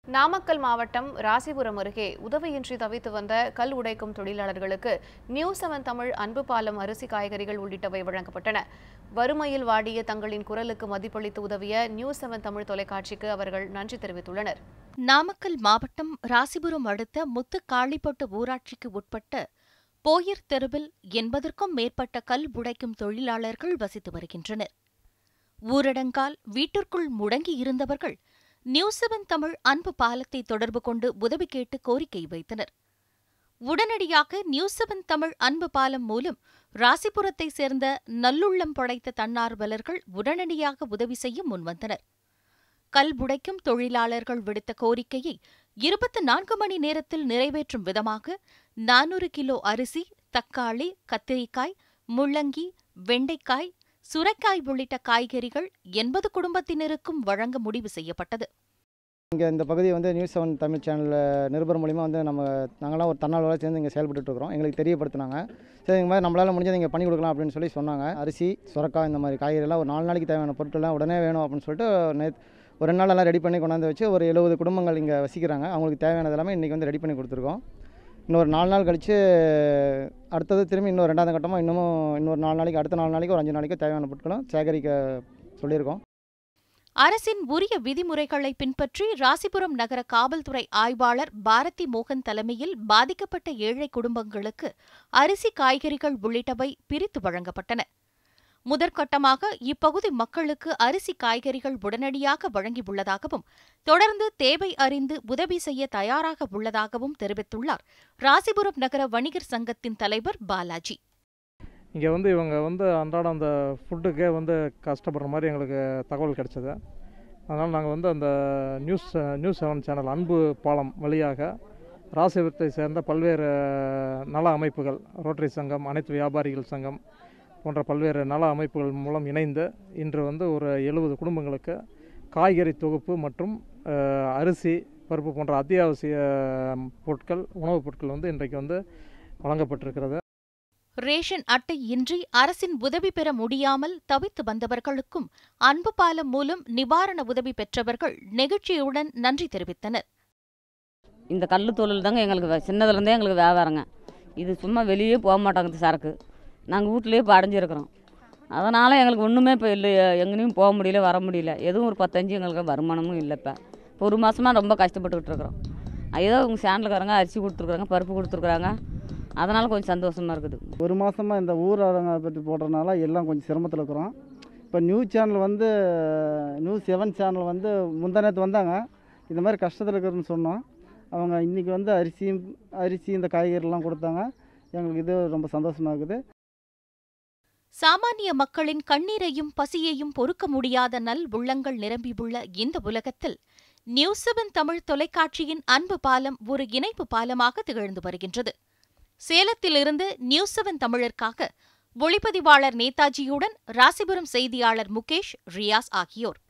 நாமக்கல் மாவட்டம் ராசிபுரம் அருகே உதவியின்றி தவித்து வந்த கல் உடைக்கும் தொழிலாளர்களுக்கு நியூ செவன் தமிழ் அன்பு பாலம் அரிசி காய்கறிகள் உள்ளிட்டவை வழங்கப்பட்டன வறுமையில் வாடிய தங்களின் குரலுக்கு மதிப்பளித்து உதவிய நியூ செவன் தமிழ் தொலைக்காட்சிக்கு அவர்கள் நன்றி தெரிவித்துள்ளனர் நாமக்கல் மாவட்டம் ராசிபுரம் அடுத்த முத்துக்காளிப்பட்டு ஊராட்சிக்கு உட்பட்ட போயர் தெருவில் எண்பதற்கும் மேற்பட்ட கல் உடைக்கும் தொழிலாளர்கள் வசித்து வருகின்றனர் ஊரடங்கால் வீட்டிற்குள் முடங்கி இருந்தவர்கள் நியூஸ் செவன் தமிழ் அன்பு பாலத்தை தொடர்பு கொண்டு உதவி கேட்டு கோரிக்கை வைத்தனர் உடனடியாக நியூஸ் செவன் தமிழ் அன்பு பாலம் மூலம் ராசிபுரத்தைச் சேர்ந்த நல்லுள்ளம் படைத்த தன்னார்வலர்கள் உடனடியாக உதவி செய்ய முன்வந்தனர் கல் உடைக்கும் தொழிலாளர்கள் விடுத்த கோரிக்கையை இருபத்தி நான்கு மணி நேரத்தில் நிறைவேற்றும் விதமாக நானூறு கிலோ அரிசி தக்காளி கத்திரிக்காய் முள்ளங்கி வெண்டைக்காய் சுரைக்காய் உள்ளிட்ட காய்கறிகள் எண்பது குடும்பத்தினருக்கும் வழங்க முடிவு செய்யப்பட்டது இங்கே இந்த பகுதி வந்து நியூஸ் செவன் தமிழ் சேனலில் நிருபர் மூலிமா வந்து நம்ம நாங்களாம் ஒரு தன்னார்வலர் சேர்ந்து இங்கே செயல்பட்டு இருக்கிறோம் எங்களுக்கு தெரியப்படுத்தினாங்க சரி இந்த மாதிரி நம்மளால் முடிஞ்சதை இங்கே பண்ணி கொடுக்கலாம் அப்படின்னு சொல்லி சொன்னாங்க அரிசி சுரக்காய் இந்த மாதிரி காய்கறிலாம் ஒரு நாலு நாளைக்கு தேவையான பொருட்கள்லாம் உடனே வேணும் அப்படின்னு சொல்லிட்டு நேத் ஒரு ரெண்டு நாள் எல்லாம் ரெடி பண்ணி கொண்டாந்து வச்சு ஒரு எழுபது குடும்பங்கள் இங்கே வசிக்கிறாங்க அவங்களுக்கு தேவையானது எல்லாமே இன்றைக்கி வந்து ரெடி பண்ணி கொடுத்துருக்கோம் இன்னொரு நாலு நாள் கழித்து அடுத்தது திரும்பி இன்னொரு ரெண்டாவது கட்டமாக இன்னமும் இன்னொரு நாலு நாளைக்கு அடுத்த நாலு நாளைக்கு ஒரு அஞ்சு நாளைக்கு தேவையான பொருட்களும் சேகரிக்க சொல்லியிருக்கோம் அரசின் உரிய விதிமுறைகளை பின்பற்றி ராசிபுரம் நகர காவல்துறை ஆய்வாளர் பாரதி மோகன் தலைமையில் பாதிக்கப்பட்ட ஏழை குடும்பங்களுக்கு அரிசி காய்கறிகள் உள்ளிட்டவை பிரித்து வழங்கப்பட்டன முதற்கட்டமாக இப்பகுதி மக்களுக்கு அரிசி காய்கறிகள் உடனடியாக வழங்கியுள்ளதாகவும் தொடர்ந்து தேவை அறிந்து உதவி செய்ய தயாராக உள்ளதாகவும் தெரிவித்துள்ளார் ராசிபுரம் நகர வணிகர் சங்கத்தின் தலைவர் பாலாஜி இங்கே வந்து இவங்க வந்து அன்றாடம் அந்த ஃபுட்டுக்கே வந்து கஷ்டப்படுற மாதிரி எங்களுக்கு தகவல் கிடைச்சது அதனால் நாங்கள் வந்து அந்த நியூஸ் நியூஸ் செவன் சேனல் அன்பு பாலம் வழியாக ராசிபுரத்தை சேர்ந்த பல்வேறு நல அமைப்புகள் ரோட்டரி சங்கம் அனைத்து வியாபாரிகள் சங்கம் போன்ற பல்வேறு நல அமைப்புகள் மூலம் இணைந்து இன்று வந்து ஒரு எழுபது குடும்பங்களுக்கு காய்கறி தொகுப்பு மற்றும் அஹ், அரிசி பருப்பு போன்ற அத்தியாவசிய பொருட்கள் உணவுப் பொருட்கள் வந்து இன்றைக்கு வந்து வழங்கப்பட்டிருக்கிறது ரேஷன் அட்டை இன்றி அரசின் உதவி பெற முடியாமல் தவித்து வந்தவர்களுக்கும் அன்பு பாலம் மூலம் நிவாரண உதவி பெற்றவர்கள் நெகிழ்ச்சியுடன் நன்றி தெரிவித்தனர் இந்த கல் தொழில் தாங்க எங்களுக்கு வே- சின்னதுலேருந்தே எங்களுக்கு வியாபாரங்க இது சும்மா வெளியே போக மாட்டாங்க இந்த சரக்கு நாங்கள் வீட்லேயே இப்போ அடைஞ்சிருக்கிறோம் அதனால் எங்களுக்கு ஒன்றுமே இப்போ இல்லை எங்கேயும் போக முடியல வர முடியல எதுவும் ஒரு பத்தஞ்சு எங்களுக்கு வருமானமும் இல்லை இப்போ இப்போ ஒரு மாதமாக ரொம்ப கஷ்டப்பட்டுக்கிட்டு இருக்கிறோம் ஏதோ உங்கள் சேனலுக்காரங்க அரிசி கொடுத்துருக்குறாங்க பருப்பு கொடுத்துருக்குறாங்க அதனால் கொஞ்சம் சந்தோஷமாக இருக்குது ஒரு மாதமாக இந்த ஊரடங்கை பற்றி போடுறதுனால எல்லாம் கொஞ்சம் சிரமத்தில் இருக்கிறோம் இப்போ நியூஸ் சேனல் வந்து நியூஸ் செவன் சேனல் வந்து முந்தானத்து வந்தாங்க இந்த மாதிரி கஷ்டத்தில் இருக்கிறதுன்னு சொன்னோம் அவங்க இன்றைக்கி வந்து அரிசியும் அரிசி இந்த காய்கறிலாம் கொடுத்தாங்க எங்களுக்கு இது ரொம்ப சந்தோஷமாக இருக்குது சாமானிய மக்களின் கண்ணீரையும் பசியையும் பொறுக்க முடியாத நல் உள்ளங்கள் நிரம்பியுள்ள இந்த உலகத்தில் நியூஸ் செவன் தமிழ் தொலைக்காட்சியின் அன்பு பாலம் ஒரு இணைப்பு பாலமாக திகழ்ந்து வருகின்றது சேலத்திலிருந்து நியூஸ் செவன் தமிழருக்காக ஒளிப்பதிவாளர் நேதாஜியுடன் ராசிபுரம் செய்தியாளர் முகேஷ் ரியாஸ் ஆகியோர்